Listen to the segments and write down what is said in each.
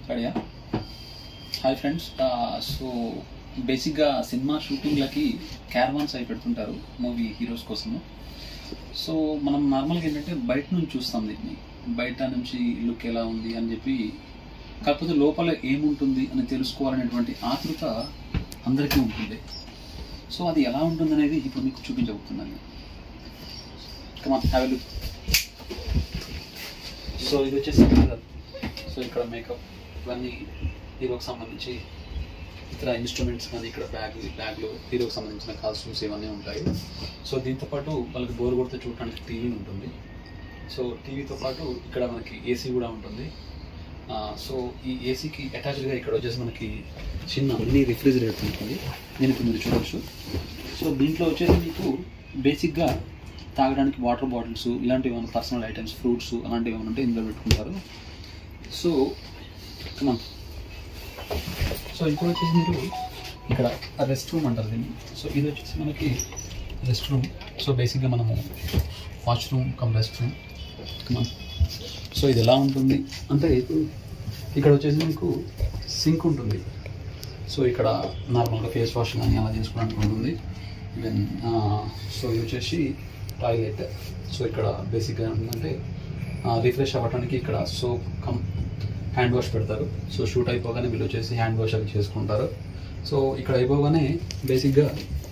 రెడీయా hi friends so బేసిక్గా cinema షూటింగ్లకి క్యారవాన్స్ అయి పెడుతుంటారు మూవీ హీరోస్ కోసము సో మనం నార్మల్గా ఏంటంటే బయట నుంచి చూస్తాం దీన్ని బయట నుంచి లుక్ ఎలా ఉంది అని చెప్పి కాకపోతే లోపల ఏముంటుంది అని తెలుసుకోవాలనేటువంటి ఆతృత అందరికీ ఉంటుంది సో అది ఎలా ఉంటుంది అనేది ఇప్పుడు మీకు చూపించబోతున్నాను కమా హ్యావ్ లుక్ సో ఇది వచ్చేసి మిర్రర్ సో ఇక్కడ మేకప్ ఇవన్నీ హీరోకి సంబంధించి ఇతర ఇన్స్ట్రుమెంట్స్ కానీ ఇక్కడ బ్యాగ్ బ్యాగ్లో హీరోకి సంబంధించిన కాస్ట్యూమ్స్ ఇవన్నీ ఉంటాయి సో దీంతో పాటు వాళ్ళకి బోర్ కొడితే చూడడానికి టీవీ ఉంటుంది సో టీవీతో పాటు ఇక్కడ మనకి ఏసీ కూడా ఉంటుంది ఆ, సో ఈ ఏసీకి అటాచ్డ్గా ఇక్కడ వచ్చేసి మనకి చిన్న మినీ రిఫ్రిజిరేటర్ ఉంటుంది నేను ఇప్పుడు మీరు చూడొచ్చు సో దీంట్లో వచ్చేసి మీకు బేసిక్గా తాగడానికి వాటర్ బాటిల్స్ ఇలాంటివి ఏమైనా పర్సనల్ ఐటమ్స్ ఫ్రూట్స్ అలాంటివి ఏమైనా ఉంటే ఇందులో పెట్టుకుంటారు సో కమాన్ సో ఇప్పుడు వచ్చేసి మీరు ఇక్కడ రెస్ట్ రూమ్ అంటారు దీన్ని సో ఇది వచ్చేసి మనకి రెస్ట్ రూమ్ సో బేసిక్గా మనము washroom come rest room come on so ఇది ఎలా ఉంటుంది అంటే ఇప్పుడు ఇక్కడ వచ్చేసి మీకు సింక్ ఉంటుంది సో ఇక్కడ నార్మల్గా ఫేస్ వాష్ కానీ అలా చేసుకోవడానికి ఉంటుంది దెన్ సో ఇది వచ్చేసి టాయిలెట్ సో ఇక్కడ బేసిక్గా ఏంటంటే రిఫ్రెష్ అవ్వడానికి ఇక్కడ సోప్ కమ్ హ్యాండ్ వాష్ పెడతారు సో షూట్ అయిపోగానే వీళ్ళు వచ్చేసి హ్యాండ్ వాష్ అవి చేసుకుంటారు సో ఇక్కడ అయిపోగానే బేసిక్గా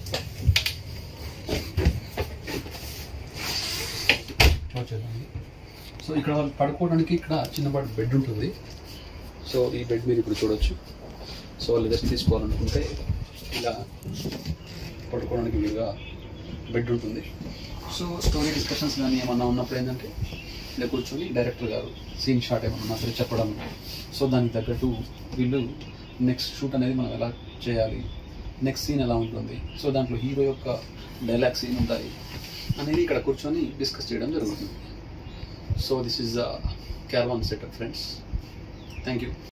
చూడండి సో ఇక్కడ వాళ్ళు పడుకోవడానికి ఇక్కడ చిన్నపాటి బెడ్ ఉంటుంది సో ఈ బెడ్ మీరు ఇప్పుడు చూడొచ్చు సో వాళ్ళు రెస్ట్ తీసుకోవాలనుకుంటే ఇలా పడుకోవడానికి వీలుగా బెడ్ ఉంటుంది సో స్టోరీ డిస్కషన్స్ కానీ ఏమన్నా ఉన్నప్పుడు ఏంటంటే ఇలా కూర్చొని డైరెక్టర్ గారు సీన్ షాట్ ఏమన్నా ఉన్నా సరే చెప్పడం సో దానికి తగ్గట్టు వీళ్ళు నెక్స్ట్ షూట్ అనేది మనం ఎలా చేయాలి నెక్స్ట్ సీన్ ఎలా ఉంటుంది సో దాంట్లో హీరో యొక్క డైలాగ్ సీన్ ఉంటాయి అనేది ఇక్కడ కూర్చొని డిస్కస్ చేయడం జరుగుతుంది so this is the caravan setup friends thank you